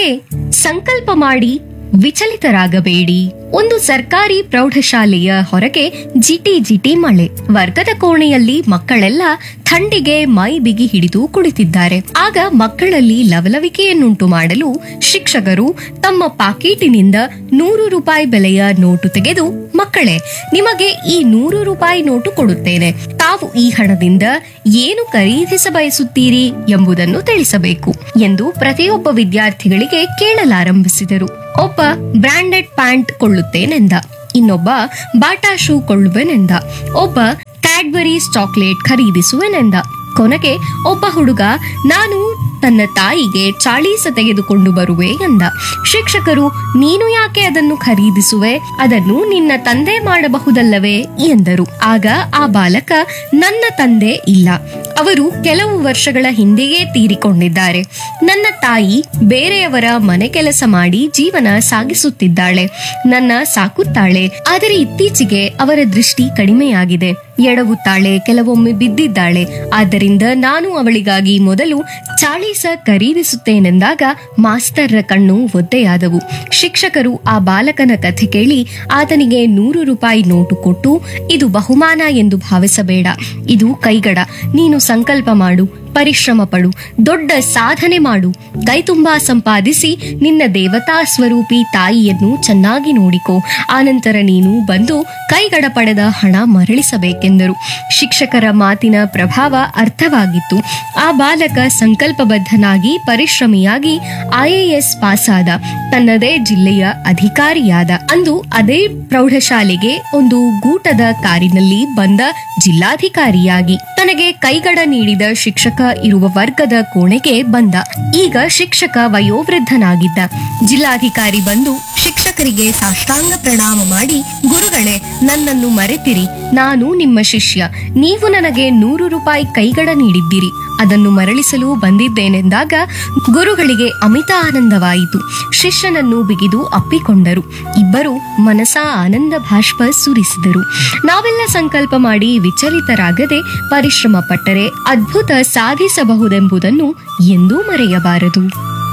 ಮಕ್ಕಳೇ ಸಂಕಲ್ಪ ಮಾಡಿ ವಿಚಲಿತರಾಗಬೇಡಿ ಒಂದು ಸರ್ಕಾರಿ ಪ್ರೌಢಶಾಲೆಯ ಹೊರಗೆ ಜಿಟಿ ಜಿಟಿ ಮಳೆ ವರ್ಗದ ಕೋಣೆಯಲ್ಲಿ ಮಕ್ಕಳೆಲ್ಲ ಥಂಡಿಗೆ ಮೈ ಬಿಗಿ ಹಿಡಿದು ಕುಳಿತಿದ್ದಾರೆ ಆಗ ಮಕ್ಕಳಲ್ಲಿ ಲವಲವಿಕೆಯನ್ನುಂಟು ಮಾಡಲು ಶಿಕ್ಷಕರು ತಮ್ಮ ಪಾಕೀಟಿನಿಂದ ನೂರು ರೂಪಾಯಿ ಬೆಲೆಯ ನೋಟು ತೆಗೆದು ಮಕ್ಕಳೇ ನಿಮಗೆ ಈ ನೂರು ರೂಪಾಯಿ ನೋಟು ಕೊಡುತ್ತೇನೆ ತಾವು ಈ ಹಣದಿಂದ ಏನು ಖರೀದಿಸ ಬಯಸುತ್ತೀರಿ ಎಂಬುದನ್ನು ತಿಳಿಸಬೇಕು ಎಂದು ಪ್ರತಿಯೊಬ್ಬ ವಿದ್ಯಾರ್ಥಿಗಳಿಗೆ ಕೇಳಲಾರಂಭಿಸಿದರು ಒಬ್ಬ ಬ್ರಾಂಡೆಡ್ ಪ್ಯಾಂಟ್ ಕೊಳ್ಳುತ್ತೇನೆಂದ ಇನ್ನೊಬ್ಬ ಬಾಟಾ ಶೂ ಕೊಳ್ಳುವೆನೆಂದ ಒಬ್ಬ ಕ್ಯಾಡ್ಬರೀಸ್ ಚಾಕ್ಲೇಟ್ ಖರೀದಿಸುವೆನೆಂದ ಕೊನೆಗೆ ಒಬ್ಬ ಹುಡುಗ ನಾನು ತನ್ನ ತಾಯಿಗೆ ಚಾಳೀಸ ತೆಗೆದುಕೊಂಡು ಬರುವೆ ಎಂದ ಶಿಕ್ಷಕರು ನೀನು ಯಾಕೆ ಅದನ್ನು ಖರೀದಿಸುವೆ ಅದನ್ನು ನಿನ್ನ ತಂದೆ ಮಾಡಬಹುದಲ್ಲವೇ ಎಂದರು ಆಗ ಆ ಬಾಲಕ ನನ್ನ ತಂದೆ ಇಲ್ಲ ಅವರು ಕೆಲವು ವರ್ಷಗಳ ಹಿಂದೆಯೇ ತೀರಿಕೊಂಡಿದ್ದಾರೆ ನನ್ನ ತಾಯಿ ಬೇರೆಯವರ ಮನೆ ಕೆಲಸ ಮಾಡಿ ಜೀವನ ಸಾಗಿಸುತ್ತಿದ್ದಾಳೆ ನನ್ನ ಸಾಕುತ್ತಾಳೆ ಆದರೆ ಇತ್ತೀಚೆಗೆ ಅವರ ದೃಷ್ಟಿ ಕಡಿಮೆಯಾಗಿದೆ ಎಡವುತ್ತಾಳೆ ಕೆಲವೊಮ್ಮೆ ಬಿದ್ದಿದ್ದಾಳೆ ಆದ್ದರಿಂದ ನಾನು ಅವಳಿಗಾಗಿ ಮೊದಲು ಚಾಳೀಸ ಖರೀದಿಸುತ್ತೇನೆಂದಾಗ ಮಾಸ್ತರ್ರ ಕಣ್ಣು ಒದ್ದೆಯಾದವು ಶಿಕ್ಷಕರು ಆ ಬಾಲಕನ ಕಥೆ ಕೇಳಿ ಆತನಿಗೆ ನೂರು ರೂಪಾಯಿ ನೋಟು ಕೊಟ್ಟು ಇದು ಬಹುಮಾನ ಎಂದು ಭಾವಿಸಬೇಡ ಇದು ಕೈಗಡ ನೀನು ಸಂಕಲ್ಪ ಮಾಡು ಪರಿಶ್ರಮ ಪಡು ದೊಡ್ಡ ಸಾಧನೆ ಮಾಡು ಕೈ ತುಂಬಾ ಸಂಪಾದಿಸಿ ನಿನ್ನ ದೇವತಾ ಸ್ವರೂಪಿ ತಾಯಿಯನ್ನು ಚೆನ್ನಾಗಿ ನೋಡಿಕೋ ಆನಂತರ ನೀನು ಬಂದು ಕೈಗಡ ಪಡೆದ ಹಣ ಮರಳಿಸಬೇಕೆಂದರು ಶಿಕ್ಷಕರ ಮಾತಿನ ಪ್ರಭಾವ ಅರ್ಥವಾಗಿತ್ತು ಆ ಬಾಲಕ ಸಂಕಲ್ಪಬದ್ಧನಾಗಿ ಪರಿಶ್ರಮಿಯಾಗಿ ಐಎಎಸ್ ಪಾಸಾದ ತನ್ನದೇ ಜಿಲ್ಲೆಯ ಅಧಿಕಾರಿಯಾದ ಅಂದು ಅದೇ ಪ್ರೌಢಶಾಲೆಗೆ ಒಂದು ಗೂಟದ ಕಾರಿನಲ್ಲಿ ಬಂದ ಜಿಲ್ಲಾಧಿಕಾರಿಯಾಗಿ ತನಗೆ ಕೈಗಡ ನೀಡಿದ ಶಿಕ್ಷಕ ಇರುವ ವರ್ಗದ ಕೋಣೆಗೆ ಬಂದ ಈಗ ಶಿಕ್ಷಕ ವಯೋವೃದ್ಧನಾಗಿದ್ದ ಜಿಲ್ಲಾಧಿಕಾರಿ ಬಂದು ಶಿಕ್ಷಕರಿಗೆ ಸಾಷ್ಟಾಂಗ ಪ್ರಣಾಮ ಮಾಡಿ ಗುರುಗಳೇ ನನ್ನನ್ನು ಮರೆತಿರಿ ನಾನು ನಿಮ್ಮ ಶಿಷ್ಯ ನೀವು ನನಗೆ ನೂರು ರೂಪಾಯಿ ಕೈಗಡ ನೀಡಿದ್ದೀರಿ ಅದನ್ನು ಮರಳಿಸಲು ಬಂದಿದ್ದೇನೆಂದಾಗ ಗುರುಗಳಿಗೆ ಅಮಿತ ಆನಂದವಾಯಿತು ಶಿಷ್ಯನನ್ನು ಬಿಗಿದು ಅಪ್ಪಿಕೊಂಡರು ಇಬ್ಬರು ಮನಸ ಆನಂದ ಭಾಷ್ಪ ಸುರಿಸಿದರು ನಾವೆಲ್ಲ ಸಂಕಲ್ಪ ಮಾಡಿ ವಿಚಲಿತರಾಗದೆ ಪರಿಶ್ರಮ ಪಟ್ಟರೆ ಅದ್ಭುತ ಸಾಧಿಸಬಹುದೆಂಬುದನ್ನು ಎಂದೂ ಮರೆಯಬಾರದು